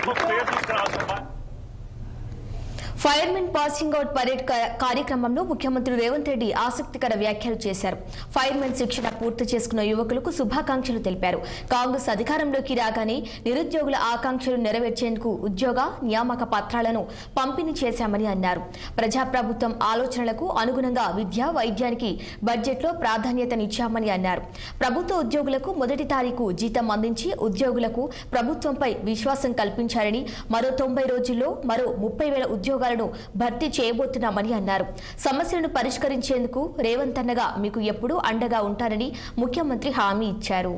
పేరు తీసుకురావాల్సిన బా- ఫైర్మెన్ పాసింగ్ అవుట్ పరేడ్ కా- కార్యక్రమంలో ముఖ్యమంత్రి రేవంత్ రెడ్డి ఆసక్తికర వ్యాఖ్యలు చేశారు ఫైర్మెన్ శిక్షణ పూర్తి చేసుకున్న యువకులకు శుభాకాంక్షలు తెలిపారు కాంగ్రెస్ అధికారంలోకి రాగానే నిరుద్యోగుల ఆకాంక్షలు నెరవేర్చేందుకు ఉద్యోగ నియామక పత్రాలను పంపిణీ చేశామని అన్నారు ప్రజాప్రభుత్వం ఆలోచనలకు అనుగుణంగా విద్య వైద్యానికి బడ్జెట్లో ప్రాధాన్యతనిచ్చామని అన్నారు ప్రభుత్వ ఉద్యోగులకు మొదటి తారీఖు జీతం అందించి ఉద్యోగులకు ప్రభుత్వంపై విశ్వాసం కల్పించారని మరో తొంభై రోజుల్లో మరో ముప్పై వేల ఉద్యోగాలను భర్తీ చేయబోతున్నామని అన్నారు సమస్యలను పరిష్కరించేందుకు రేవంత్ అన్నగా మీకు ఎప్పుడూ అండగా ఉంటారని ముఖ్యమంత్రి హామీ ఇచ్చారు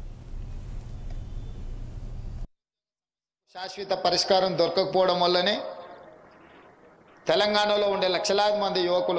శాశ్వత పరిష్కారం దొరకకపోవడం వల్లనే తెలంగాణలో ఉండే లక్షలాది మంది యువకులు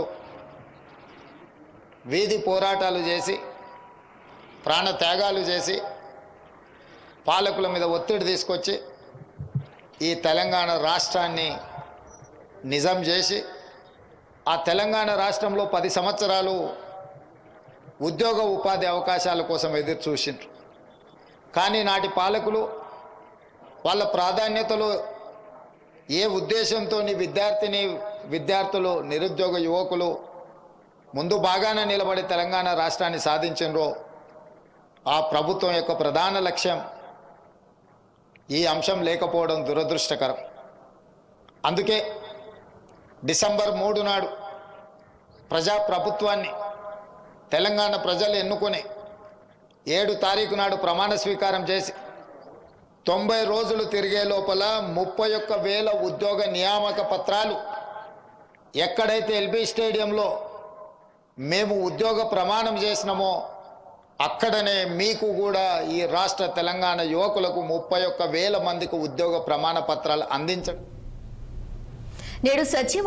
వీధి పోరాటాలు చేసి ప్రాణ త్యాగాలు చేసి పాలకుల మీద ఒత్తిడి తీసుకొచ్చి ఈ తెలంగాణ రాష్ట్రాన్ని నిజం చేసి ఆ తెలంగాణ రాష్ట్రంలో పది సంవత్సరాలు ఉద్యోగ ఉపాధి అవకాశాల కోసం ఎదురు చూసిండ్రు కానీ నాటి పాలకులు వాళ్ళ ప్రాధాన్యతలు ఏ ఉద్దేశంతో విద్యార్థిని విద్యార్థులు నిరుద్యోగ యువకులు ముందు బాగానే నిలబడి తెలంగాణ రాష్ట్రాన్ని సాధించినరో ఆ ప్రభుత్వం యొక్క ప్రధాన లక్ష్యం ఈ అంశం లేకపోవడం దురదృష్టకరం అందుకే డిసెంబర్ మూడు నాడు ప్రజాప్రభుత్వాన్ని తెలంగాణ ప్రజలు ఎన్నుకొని ఏడు తారీఖు నాడు ప్రమాణ స్వీకారం చేసి తొంభై రోజులు తిరిగే లోపల ముప్పై ఒక్క వేల ఉద్యోగ నియామక పత్రాలు ఎక్కడైతే ఎల్బీ స్టేడియంలో మేము ఉద్యోగ ప్రమాణం చేసినామో అక్కడనే మీకు కూడా ఈ రాష్ట్ర తెలంగాణ యువకులకు ముప్పై ఒక్క వేల మందికి ఉద్యోగ ప్రమాణ పత్రాలు అందించడం నేడు సచివ